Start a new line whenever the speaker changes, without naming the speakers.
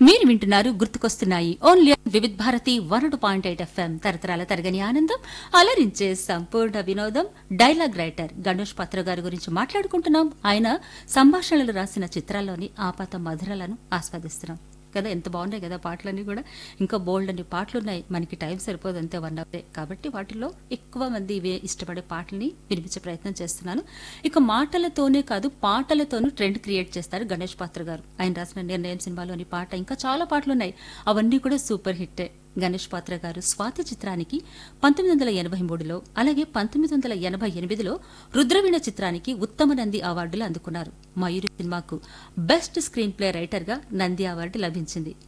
మీరు వింటున్నారు గుర్తుకొస్తున్నాయి only Vividh Bharati one point eight FM తరతరాల తరగని ఆనందం అలరించే సంపూర్ణ వినోదం డైలాగ్ రైటర్ గణేష్ పాత్ర గారి గురించి మాట్లాడుకుంటున్నాం ఆయన సంభాషణలు రాసిన చిత్రాల్లోని ఆపాత మధురలను ఆస్వాదిస్తున్నాం కదా ఎంత బాగున్నాయి కదా పాటలన్నీ కూడా ఇంకా బోల్డ్ అన్ని పాటలు ఉన్నాయి మనకి టైం సరిపోదు అంతే వన్ అవే కాబట్టి వాటిలో ఎక్కువ మంది ఇవే ఇష్టపడే పాటల్ని వినిపించే ప్రయత్నం చేస్తున్నాను ఇక మాటలతోనే కాదు పాటలతోనూ ట్రెండ్ క్రియేట్ చేస్తారు గణేష్ పాత్ర గారు ఆయన రాసిన నిర్ణయం సినిమాలోని పాట ఇంకా చాలా పాటలు ఉన్నాయి అవన్నీ కూడా సూపర్ హిట్టే గణేష్ పాత్ర గారు స్వాతి చిత్రానికి పంతొమ్మిది వందల ఎనభై మూడులో అలాగే పంతొమ్మిది వందల ఎనభై ఎనిమిదిలో రుద్రవీణ చిత్రానికి ఉత్తమ నంది అవార్డులు అందుకున్నారు మయూరి సినిమాకు బెస్ట్ స్క్రీన్ ప్లే రైటర్గా నంది అవార్డు లభించింది